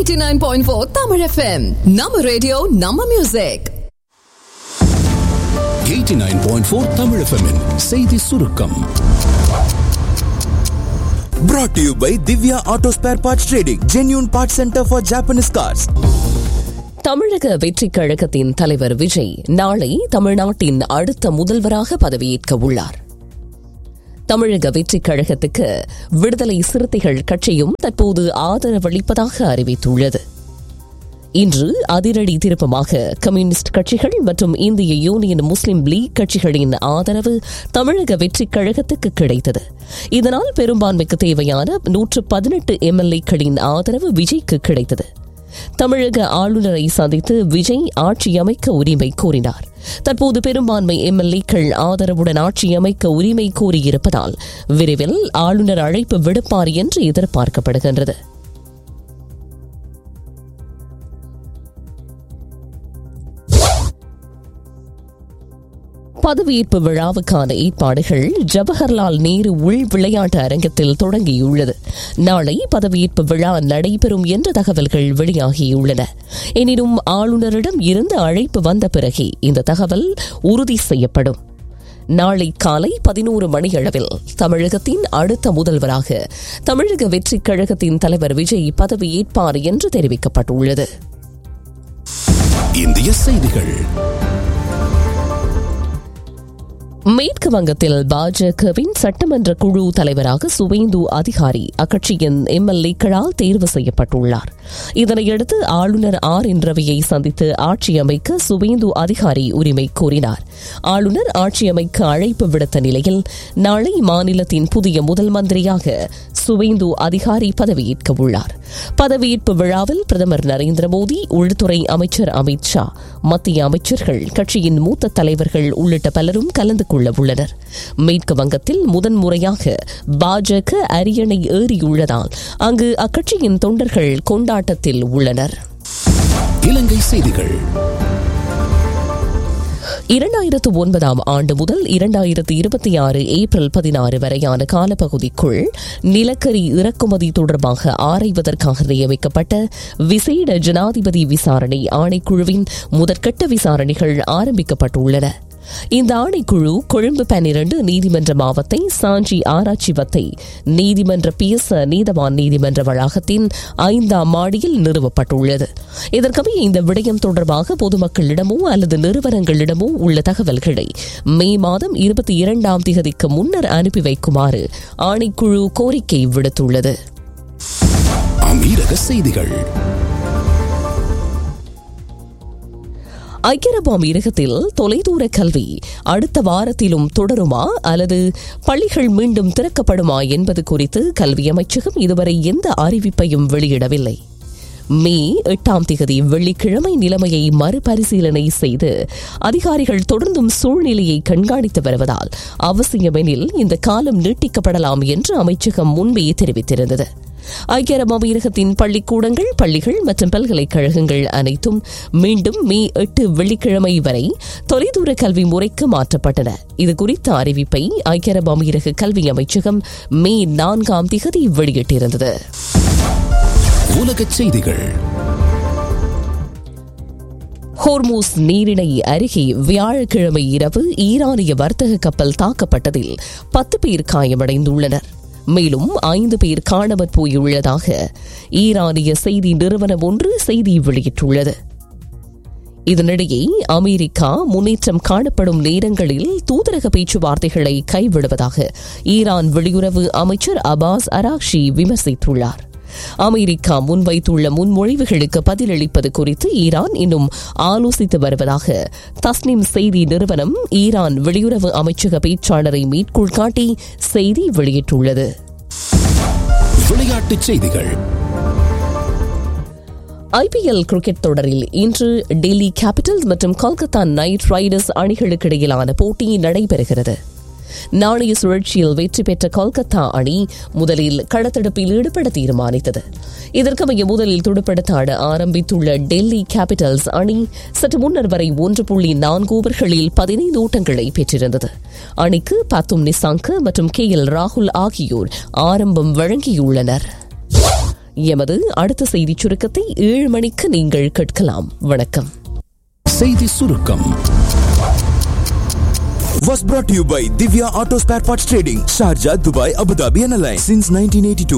89.4 Tamil FM. Nama radio, Nama music. 89.4 Tamil FM -இன் செய்தி சுருக்கம் Brought to you by Divya Auto Spare Parts Trading, genuine parts center for Japanese cars. தமிழக வெற்றிக் கழகத்தின் தலைவர் விஜய் நாளை தமிழ்நாட்டின் அடுத்த முதல்வராக பதவியேற்க உள்ளார் தமிழக வெற்றிக் கழகத்துக்கு விடுதலை சிறுத்தைகள் கட்சியும் தற்போது ஆதரவளிப்பதாக அறிவித்துள்ளது இன்று அதிரடி திருப்பமாக கம்யூனிஸ்ட் கட்சிகள் மற்றும் இந்திய யூனியன் முஸ்லிம் லீக் கட்சிகளின் ஆதரவு தமிழக வெற்றிக் கழகத்துக்கு கிடைத்தது இதனால் பெரும்பான்மைக்கு தேவையான நூற்று பதினெட்டு எம்எல்ஏக்களின் ஆதரவு விஜய்க்கு கிடைத்தது தமிழக ஆளுநரை சந்தித்து விஜய் ஆட்சி அமைக்க உரிமை கோரினார் தற்போது பெரும்பான்மை எம்எல்ஏக்கள் ஆதரவுடன் ஆட்சி அமைக்க உரிமை கோரியிருப்பதால் விரைவில் ஆளுநர் அழைப்பு விடுப்பார் என்று எதிர்பார்க்கப்படுகின்றது பதவியேற்பு விழாவுக்கான ஏற்பாடுகள் ஜவஹர்லால் நேரு உள் விளையாட்டு அரங்கத்தில் தொடங்கியுள்ளது நாளை பதவியேற்பு விழா நடைபெறும் என்ற தகவல்கள் வெளியாகியுள்ளன எனினும் ஆளுநரிடம் இருந்து அழைப்பு வந்த பிறகே இந்த தகவல் உறுதி செய்யப்படும் நாளை காலை பதினோரு மணியளவில் தமிழகத்தின் அடுத்த முதல்வராக தமிழக வெற்றிக் கழகத்தின் தலைவர் விஜய் பதவியேற்பார் என்று தெரிவிக்கப்பட்டுள்ளது இந்திய செய்திகள் மேற்கு வங்கத்தில் பாஜகவின் சட்டமன்ற குழு தலைவராக சுவேந்து அதிகாரி அக்கட்சியின் எம்எல்ஏக்களால் தேர்வு செய்யப்பட்டுள்ளார் இதனையடுத்து ஆளுநர் ஆர் என் ரவியை சந்தித்து ஆட்சி அமைக்க சுவேந்து அதிகாரி உரிமை கோரினார் ஆளுநர் ஆட்சி அமைக்க அழைப்பு விடுத்த நிலையில் நாளை மாநிலத்தின் புதிய முதல் மந்திரியாக சுவேந்து அதிகாரி பதவியேற்க உள்ளார் பதவியேற்பு விழாவில் பிரதமர் நரேந்திர மோடி உள்துறை அமைச்சர் அமித் ஷா மத்திய அமைச்சர்கள் கட்சியின் மூத்த தலைவர்கள் உள்ளிட்ட பலரும் கலந்து கொள்ள உள்ளனர் மேற்கு வங்கத்தில் முதன்முறையாக பாஜக அரியணை ஏறியுள்ளதால் அங்கு அக்கட்சியின் தொண்டர்கள் கொண்டாட்டத்தில் உள்ளனர் இலங்கை செய்திகள் இரண்டாயிரத்து ஒன்பதாம் ஆண்டு முதல் இரண்டாயிரத்து இருபத்தி ஆறு ஏப்ரல் பதினாறு வரையான காலப்பகுதிக்குள் நிலக்கரி இறக்குமதி தொடர்பாக ஆராய்வதற்காக நியமிக்கப்பட்ட விசேட ஜனாதிபதி விசாரணை ஆணைக்குழுவின் முதற்கட்ட விசாரணைகள் ஆரம்பிக்கப்பட்டுள்ளன இந்த ஆணைக்குழு கொழும்பு பன்னிரண்டு நீதிமன்ற மாவத்தை சாஞ்சி ஆராய்ச்சி வத்தை நீதிமன்ற பியச நீதவான் நீதிமன்ற வளாகத்தின் ஐந்தாம் மாடியில் நிறுவப்பட்டுள்ளது இதற்கமைய இந்த விடயம் தொடர்பாக பொதுமக்களிடமோ அல்லது நிறுவனங்களிடமோ உள்ள தகவல்களை மே மாதம் இருபத்தி இரண்டாம் திகதிக்கு முன்னர் அனுப்பி வைக்குமாறு ஆணைக்குழு கோரிக்கை விடுத்துள்ளது அமீரக செய்திகள் ஐக்கிய அரபு அமீரகத்தில் தொலைதூர கல்வி அடுத்த வாரத்திலும் தொடருமா அல்லது பள்ளிகள் மீண்டும் திறக்கப்படுமா என்பது குறித்து கல்வி அமைச்சகம் இதுவரை எந்த அறிவிப்பையும் வெளியிடவில்லை மே எட்டாம் திகதி வெள்ளிக்கிழமை நிலைமையை மறுபரிசீலனை செய்து அதிகாரிகள் தொடர்ந்தும் சூழ்நிலையை கண்காணித்து வருவதால் அவசியமெனில் இந்த காலம் நீட்டிக்கப்படலாம் என்று அமைச்சகம் முன்பே தெரிவித்திருந்தது ஐக்கிய அரபு அமீரகத்தின் பள்ளிக்கூடங்கள் பள்ளிகள் மற்றும் பல்கலைக்கழகங்கள் அனைத்தும் மீண்டும் மே எட்டு வெள்ளிக்கிழமை வரை தொலைதூர கல்வி முறைக்கு மாற்றப்பட்டன இது குறித்த அறிவிப்பை ஐக்கிய அரபு அமீரக கல்வி அமைச்சகம் மே நான்காம் திகதி வெளியிட்டிருந்தது உலகச் செய்திகள் ஹோர்மூஸ் நீரிணை அருகே வியாழக்கிழமை இரவு ஈரானிய வர்த்தக கப்பல் தாக்கப்பட்டதில் பத்து பேர் காயமடைந்துள்ளனர் மேலும் ஐந்து பேர் காணாமற் போயுள்ளதாக ஈரானிய செய்தி நிறுவனம் ஒன்று செய்தி வெளியிட்டுள்ளது இதனிடையே அமெரிக்கா முன்னேற்றம் காணப்படும் நேரங்களில் தூதரக பேச்சுவார்த்தைகளை கைவிடுவதாக ஈரான் வெளியுறவு அமைச்சர் அபாஸ் அராக்ஷி விமர்சித்துள்ளார் அமெரிக்கா முன்வைத்துள்ள முன்மொழிவுகளுக்கு பதிலளிப்பது குறித்து ஈரான் இன்னும் ஆலோசித்து வருவதாக தஸ்னிம் செய்தி நிறுவனம் ஈரான் வெளியுறவு அமைச்சக பேச்சாளரை மேற்கோள் காட்டி செய்தி வெளியிட்டுள்ளது விளையாட்டுச் செய்திகள் ஐபிஎல் கிரிக்கெட் தொடரில் இன்று டெல்லி கேபிட்டல்ஸ் மற்றும் கொல்கத்தா நைட் ரைடர்ஸ் அணிகளுக்கு இடையிலான போட்டி நடைபெறுகிறது நாணய சுழற்சியில் வெற்றி பெற்ற கொல்கத்தா அணி முதலில் களத்தடுப்பில் ஈடுபட தீர்மானித்தது இதற்கமைய முதலில் துடுப்படுத்த ஆட ஆரம்பித்துள்ள டெல்லி கேபிட்டல்ஸ் அணி சற்று முன்னர் வரை ஒன்று புள்ளி நான்கு ஓவர்களில் பதினைந்து ஓட்டங்களை பெற்றிருந்தது அணிக்கு பத்தும் நிசாங்க மற்றும் கே எல் ராகுல் ஆகியோர் ஆரம்பம் வழங்கியுள்ளனர் எமது அடுத்த செய்திச் சுருக்கத்தை ஏழு மணிக்கு நீங்கள் கேட்கலாம் வணக்கம் செய்தி சுருக்கம் Was brought to you by Divya Auto Spare Parts Trading, Sharjah, Dubai, Abu Dhabi, and Alliance since 1982.